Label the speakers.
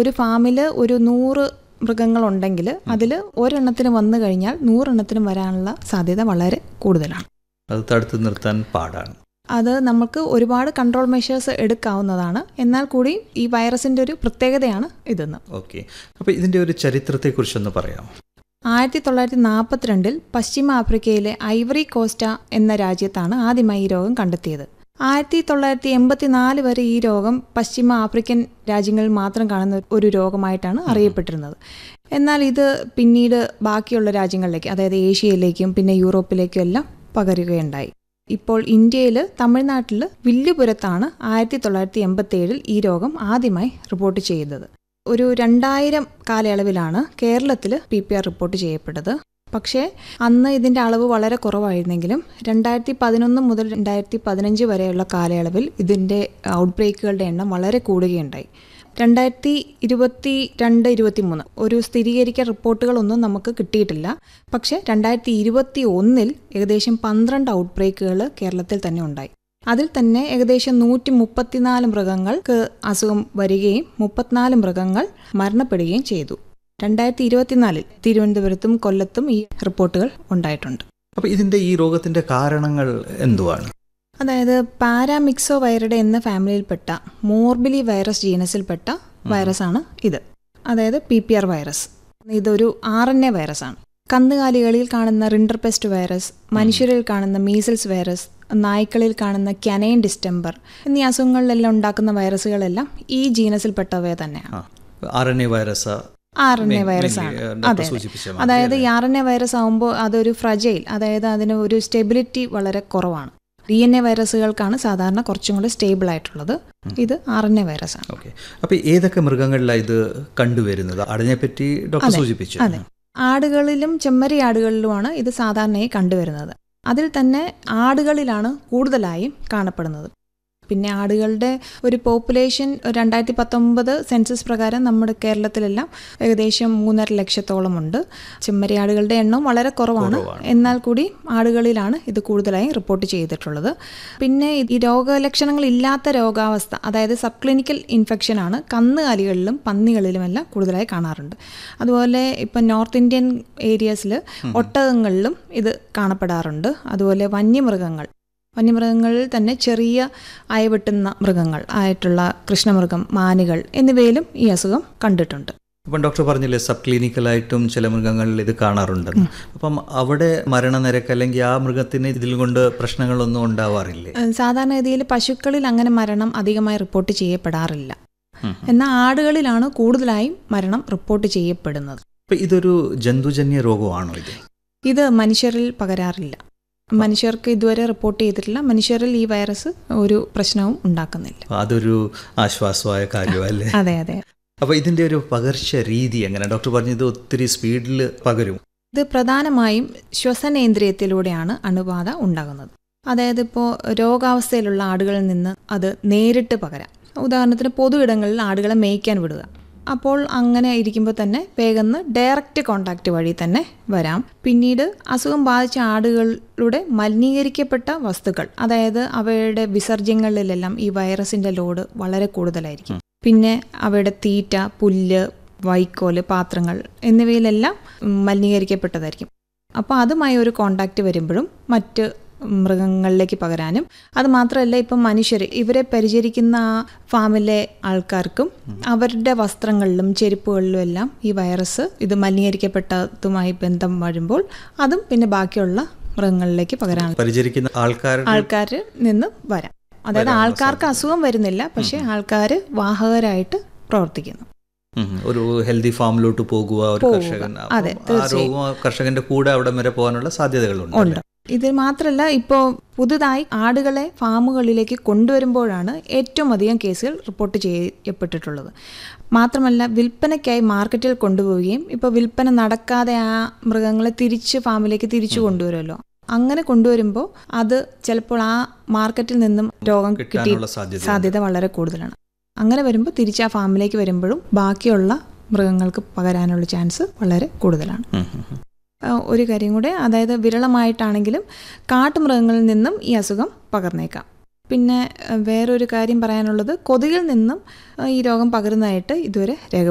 Speaker 1: ഒരു ഫാമിൽ ഒരു നൂറ് മൃഗങ്ങളുണ്ടെങ്കിൽ അതിൽ ഒരെണ്ണത്തിന് വന്നു കഴിഞ്ഞാൽ നൂറെണ്ണത്തിനും വരാനുള്ള സാധ്യത വളരെ കൂടുതലാണ്
Speaker 2: അത് തടുത്തു നിർത്താൻ പാടാണ്
Speaker 1: അത് നമുക്ക് ഒരുപാട് കൺട്രോൾ മെഷേഴ്സ് എടുക്കാവുന്നതാണ് എന്നാൽ കൂടി ഈ വൈറസിൻ്റെ ഒരു പ്രത്യേകതയാണ് ഇതെന്ന്
Speaker 2: ഓക്കെ അപ്പോൾ ഇതിൻ്റെ ഒരു ചരിത്രത്തെക്കുറിച്ചൊന്ന് പറയാം
Speaker 1: ആയിരത്തി തൊള്ളായിരത്തി നാൽപ്പത്തിരണ്ടിൽ പശ്ചിമ ആഫ്രിക്കയിലെ ഐവറി കോസ്റ്റ എന്ന രാജ്യത്താണ് ആദ്യമായി ഈ രോഗം കണ്ടെത്തിയത് ആയിരത്തി തൊള്ളായിരത്തി എൺപത്തിനാല് വരെ ഈ രോഗം പശ്ചിമ ആഫ്രിക്കൻ രാജ്യങ്ങളിൽ മാത്രം കാണുന്ന ഒരു രോഗമായിട്ടാണ് അറിയപ്പെട്ടിരുന്നത് എന്നാൽ ഇത് പിന്നീട് ബാക്കിയുള്ള രാജ്യങ്ങളിലേക്ക് അതായത് ഏഷ്യയിലേക്കും പിന്നെ യൂറോപ്പിലേക്കും എല്ലാം പകരുകയുണ്ടായി ഇപ്പോൾ ഇന്ത്യയിൽ തമിഴ്നാട്ടിൽ വില്ലുപുരത്താണ് ആയിരത്തി തൊള്ളായിരത്തി എൺപത്തി ഏഴിൽ ഈ രോഗം ആദ്യമായി റിപ്പോർട്ട് ചെയ്തത് ഒരു രണ്ടായിരം കാലയളവിലാണ് കേരളത്തിൽ പി പി ആർ റിപ്പോർട്ട് ചെയ്യപ്പെട്ടത് പക്ഷേ അന്ന് ഇതിൻ്റെ അളവ് വളരെ കുറവായിരുന്നെങ്കിലും രണ്ടായിരത്തി പതിനൊന്ന് മുതൽ രണ്ടായിരത്തി പതിനഞ്ച് വരെയുള്ള കാലയളവിൽ ഇതിൻ്റെ ഔട്ട്ബ്രേക്കുകളുടെ എണ്ണം വളരെ കൂടുകയുണ്ടായി രണ്ടായിരത്തി ഇരുപത്തി രണ്ട് ഇരുപത്തി മൂന്ന് ഒരു സ്ഥിരീകരിക്കാൻ റിപ്പോർട്ടുകളൊന്നും നമുക്ക് കിട്ടിയിട്ടില്ല പക്ഷേ രണ്ടായിരത്തി ഇരുപത്തി ഒന്നിൽ ഏകദേശം പന്ത്രണ്ട് ഔട്ട്ബ്രേക്കുകൾ കേരളത്തിൽ തന്നെ ഉണ്ടായി അതിൽ തന്നെ ഏകദേശം നൂറ്റി മുപ്പത്തിനാല് മൃഗങ്ങൾക്ക് അസുഖം വരികയും മുപ്പത്തിനാല് മൃഗങ്ങൾ മരണപ്പെടുകയും ചെയ്തു രണ്ടായിരത്തി ഇരുപത്തിനാലിൽ തിരുവനന്തപുരത്തും കൊല്ലത്തും ഈ റിപ്പോർട്ടുകൾ ഉണ്ടായിട്ടുണ്ട്
Speaker 2: അപ്പോൾ ഇതിൻ്റെ ഈ രോഗത്തിൻ്റെ കാരണങ്ങൾ എന്തുവാണ്
Speaker 1: അതായത് പാരാമിക്സോ വൈറഡെ എന്ന ഫാമിലിയിൽപ്പെട്ട മോർബിലി വൈറസ് ജീനസിൽപ്പെട്ട വൈറസാണ് ഇത് അതായത് പി പി ആർ വൈറസ് ഇതൊരു ആർ എൻ എ വൈറസാണ് കന്നുകാലികളിൽ കാണുന്ന റിൻഡർപെസ്റ്റ് വൈറസ് മനുഷ്യരിൽ കാണുന്ന മീസിൽസ് വൈറസ് നായ്ക്കളിൽ കാണുന്ന ക്യനൈൻ ഡിസ്റ്റംബർ എന്നീ അസുഖങ്ങളിലെല്ലാം ഉണ്ടാക്കുന്ന വൈറസുകളെല്ലാം ഈ ജീനസിൽപ്പെട്ടവ തന്നെയാണ്
Speaker 2: R N A virus
Speaker 1: R N A virus ആണ് അതെ അതായത് ഈ ആർ എൻ എ വൈറസ് ആകുമ്പോൾ അതൊരു ഫ്രജൈൽ അതായത് അതിന് ഒരു സ്റ്റെബിലിറ്റി വളരെ കുറവാണ് ഡി എൻ എ വൈറസുകൾക്കാണ് സാധാരണ കുറച്ചും കൂടി സ്റ്റേബിൾ ആയിട്ടുള്ളത് ഇത് ആർ എൻ എ വൈറസ് ആണ്
Speaker 2: ഓക്കെ അപ്പോൾ ഏതൊക്കെ മൃഗങ്ങളിലാണ് ഇത് കണ്ടുവരുന്നത് അതിനെപ്പറ്റി ഡോക്ടർ സൂചിപ്പിച്ചു
Speaker 1: അതെ ആടുകളിലും ചെമ്മരി ആടുകളിലുമാണ് ഇത് സാധാരണയായി കണ്ടുവരുന്നത് അതിൽ തന്നെ ആടുകളിലാണ് കൂടുതലായും കാണപ്പെടുന്നത് പിന്നെ ആടുകളുടെ ഒരു പോപ്പുലേഷൻ രണ്ടായിരത്തി പത്തൊമ്പത് സെൻസസ് പ്രകാരം നമ്മുടെ കേരളത്തിലെല്ലാം ഏകദേശം മൂന്നര ലക്ഷത്തോളം ഉണ്ട് ചെമ്മരിയാടുകളുടെ എണ്ണം വളരെ കുറവാണ് എന്നാൽ കൂടി ആടുകളിലാണ് ഇത് കൂടുതലായും റിപ്പോർട്ട് ചെയ്തിട്ടുള്ളത് പിന്നെ ഈ രോഗലക്ഷണങ്ങൾ ഇല്ലാത്ത രോഗാവസ്ഥ അതായത് സബ് ക്ലിനിക്കൽ ഇൻഫെക്ഷനാണ് കന്നുകാലികളിലും പന്നികളിലുമെല്ലാം കൂടുതലായി കാണാറുണ്ട് അതുപോലെ ഇപ്പം നോർത്ത് ഇന്ത്യൻ ഏരിയസിൽ ഒട്ടകങ്ങളിലും ഇത് കാണപ്പെടാറുണ്ട് അതുപോലെ വന്യമൃഗങ്ങൾ വന്യമൃഗങ്ങളിൽ തന്നെ ചെറിയ അയവെട്ടുന്ന മൃഗങ്ങൾ ആയിട്ടുള്ള കൃഷ്ണമൃഗം മാനുകൾ എന്നിവയിലും ഈ അസുഖം കണ്ടിട്ടുണ്ട്
Speaker 2: അപ്പം ഡോക്ടർ പറഞ്ഞില്ലേ സബ് ക്ലിനിക്കലായിട്ടും ചില മൃഗങ്ങളിൽ ഇത് കാണാറുണ്ടെന്ന് അപ്പം അവിടെ മരണനിരക്ക് അല്ലെങ്കിൽ ആ മൃഗത്തിന് ഇതിൽ കൊണ്ട് പ്രശ്നങ്ങളൊന്നും ഉണ്ടാവാറില്ലേ
Speaker 1: സാധാരണഗതിയിൽ പശുക്കളിൽ അങ്ങനെ മരണം അധികമായി റിപ്പോർട്ട് ചെയ്യപ്പെടാറില്ല എന്നാൽ ആടുകളിലാണ് കൂടുതലായും മരണം റിപ്പോർട്ട് ചെയ്യപ്പെടുന്നത്
Speaker 2: അപ്പം ഇതൊരു ജന്തുജന്യ രോഗമാണോ ഇത്
Speaker 1: ഇത് മനുഷ്യരിൽ പകരാറില്ല മനുഷ്യർക്ക് ഇതുവരെ റിപ്പോർട്ട് ചെയ്തിട്ടില്ല മനുഷ്യരിൽ ഈ വൈറസ് ഒരു പ്രശ്നവും ഉണ്ടാക്കുന്നില്ല
Speaker 2: അതൊരു ആശ്വാസമായ കാര്യമല്ലേ
Speaker 1: അതെ അതെ
Speaker 2: അപ്പോൾ ഇതിൻ്റെ ഒരു പകർച്ച രീതി എങ്ങനെ ഡോക്ടർ പറഞ്ഞത് ഒത്തിരി സ്പീഡിൽ പകരും
Speaker 1: ഇത് പ്രധാനമായും ശ്വസനേന്ദ്രിയത്തിലൂടെയാണ് അണുബാധ ഉണ്ടാകുന്നത് അതായത് ഇപ്പോൾ രോഗാവസ്ഥയിലുള്ള ആടുകളിൽ നിന്ന് അത് നേരിട്ട് പകരാം ഉദാഹരണത്തിന് പൊതു ഇടങ്ങളിൽ ആടുകളെ മേയ്ക്കാൻ വിടുക അപ്പോൾ അങ്ങനെ ഇരിക്കുമ്പോൾ തന്നെ വേഗം ഡയറക്റ്റ് കോണ്ടാക്റ്റ് വഴി തന്നെ വരാം പിന്നീട് അസുഖം ബാധിച്ച ആടുകളുടെ മലിനീകരിക്കപ്പെട്ട വസ്തുക്കൾ അതായത് അവയുടെ വിസർജ്യങ്ങളിലെല്ലാം ഈ വൈറസിന്റെ ലോഡ് വളരെ കൂടുതലായിരിക്കും പിന്നെ അവയുടെ തീറ്റ പുല്ല് വൈക്കോല് പാത്രങ്ങൾ എന്നിവയിലെല്ലാം മലിനീകരിക്കപ്പെട്ടതായിരിക്കും അപ്പോൾ അതുമായി ഒരു കോണ്ടാക്റ്റ് വരുമ്പോഴും മറ്റ് മൃഗങ്ങളിലേക്ക് പകരാനും അത് മാത്രമല്ല ഇപ്പം മനുഷ്യർ ഇവരെ പരിചരിക്കുന്ന ആ ഫാമിലെ ആൾക്കാർക്കും അവരുടെ വസ്ത്രങ്ങളിലും ചെരുപ്പുകളിലും എല്ലാം ഈ വൈറസ് ഇത് മലിനീകരിക്കപ്പെട്ടതുമായി ബന്ധം വരുമ്പോൾ അതും പിന്നെ ബാക്കിയുള്ള മൃഗങ്ങളിലേക്ക് പകരാൻ
Speaker 2: പരിചരിക്കുന്ന ആൾക്കാർ
Speaker 1: ആൾക്കാരിൽ നിന്ന് വരാം അതായത് ആൾക്കാർക്ക് അസുഖം വരുന്നില്ല പക്ഷെ ആൾക്കാർ വാഹകരായിട്ട് പ്രവർത്തിക്കുന്നു
Speaker 2: ഒരു ഹെൽത്തി ഫാമിലോട്ട് പോകുക ഒരു കർഷകൻ
Speaker 1: അതെ,
Speaker 2: ആ രോഗം കർഷകന്റെ കൂടെ അവിടെ വരെ പോകാനുള്ള സാധ്യതകളുണ്ട്
Speaker 1: ഉണ്ട് ഇത് മാത്രമല്ല ഇപ്പോൾ പുതുതായി ആടുകളെ ഫാമുകളിലേക്ക് കൊണ്ടുവരുമ്പോഴാണ് ഏറ്റവും അധികം കേസുകൾ റിപ്പോർട്ട് ചെയ്യപ്പെട്ടിട്ടുള്ളത് മാത്രമല്ല വിൽപ്പനയ്ക്കായി മാർക്കറ്റിൽ കൊണ്ടുപോവുകയും ഇപ്പോൾ വിൽപ്പന നടക്കാതെ ആ മൃഗങ്ങളെ തിരിച്ച് ഫാമിലേക്ക് തിരിച്ചു കൊണ്ടുവരുമല്ലോ അങ്ങനെ കൊണ്ടുവരുമ്പോൾ അത് ചിലപ്പോൾ ആ മാർക്കറ്റിൽ നിന്നും രോഗം കിട്ടി
Speaker 2: കിട്ടാനുള്ള സാധ്യത
Speaker 1: സാധ്യത വളരെ കൂടുതലാണ് അങ്ങനെ വരുമ്പോൾ തിരിച്ച് ആ ഫാമിലേക്ക് വരുമ്പോഴും ബാക്കിയുള്ള മൃഗങ്ങൾക്ക് പകരാനുള്ള ചാൻസ് വളരെ കൂടുതലാണ്
Speaker 2: ഉം, ഉം, ഉം.
Speaker 1: ആ, ഒരു കാര്യം കൂടെ അതായത് വിരളമായിട്ടാണെങ്കിലും കാട്ടുമൃഗങ്ങളിൽ നിന്നും ഈ അസുഖം പകർന്നേക്കാം പിന്നെ ആ, വേറൊരു കാര്യം പറയാനുള്ളത് കൊതുകിൽ നിന്നും ആ, ഈ രോഗം പകരുന്നതായിട്ട് ഇതുവരെ രേഖ